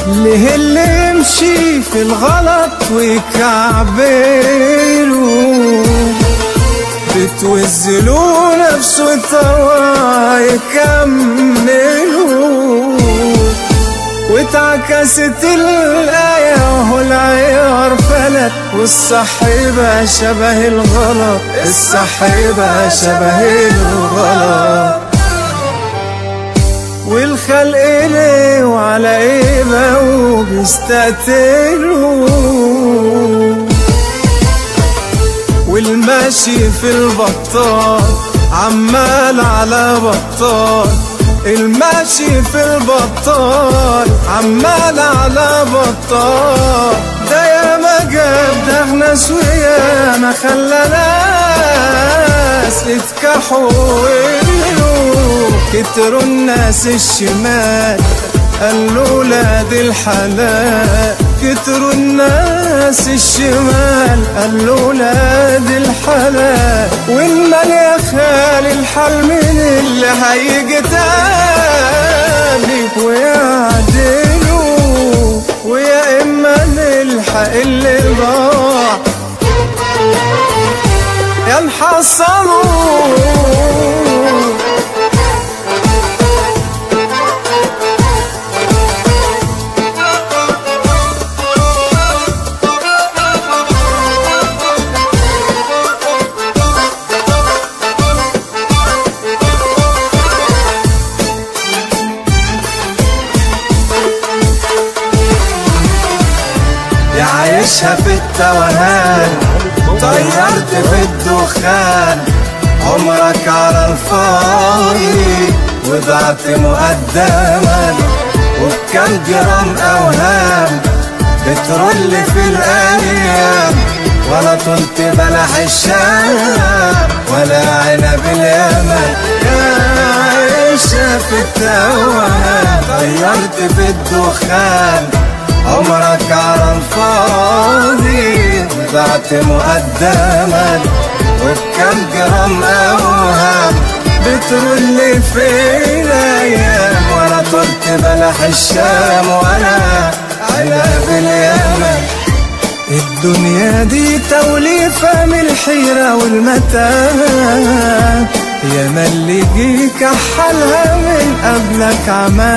ليه اللي يمشي في الغلط ويكعبله بتوزلوا نفسه طوا يكملوا واتعكست الآية وهو العيار فلت والصح يبقى شبه الغلط الصح يبقى شبه الغلط والخلق ليه وعلى ايه بقوا بيستقتلوا والماشي في البطال عمال على بطال الماشي في البطال عمال على بطال ده يا ما جاب دغنا ويا ما خلى ناس يتكحوا ويقولوا كتروا الناس الشمال قالوا ولاد الحلال كتروا الناس الشمال قالوا ولاد الحلال والمال يا خالي الحل من اللي هيجي تاني ويعدلوا ويا اما نلحق اللي ضاع يا نحصلوا يعيشها في التوهان طيرت في الدخان عمرك على الفاضي وضعت مقدما وبكم جرام اوهام بترول في الايام ولا طلت بلح الشام ولا عنب اليمن يعيشها في التوهان طيرت في الدخان عمرك على الفاضي ضعت مقدما وبكم جرام اوهام بترول في الايام ولا طلت بلح الشام ولا عنب اليمن الدنيا دي توليفة من الحيرة والمتاهة يا ما اللي جيك حالها من قبلك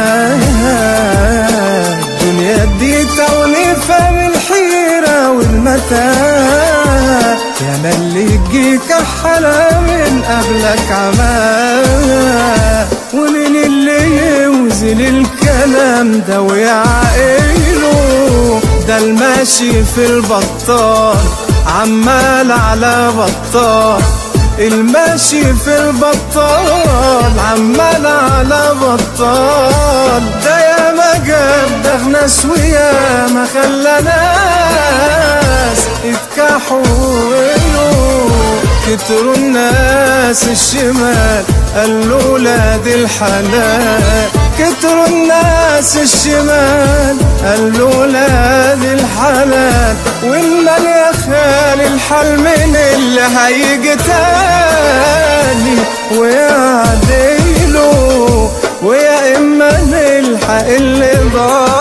عماها الدنيا دي توليفة من الحيرة والمتاهة يا ما اللي جيك حالها من قبلك عماها ومن اللي يوزن الكلام ده ويعقله ده الماشي في البطال عمال على بطال الماشي في البطال عمال على بطال ده يا ما جاب دغنا ويا ما خلى ناس يتكحوا كتروا الناس الشمال قالوا ولاد الحلال كتروا الناس الشمال قالوا ولاد الحلال والمال يا خالي الحل من اللي هيجي تاني ويعدلوا ويا اما نلحق اللي ضاع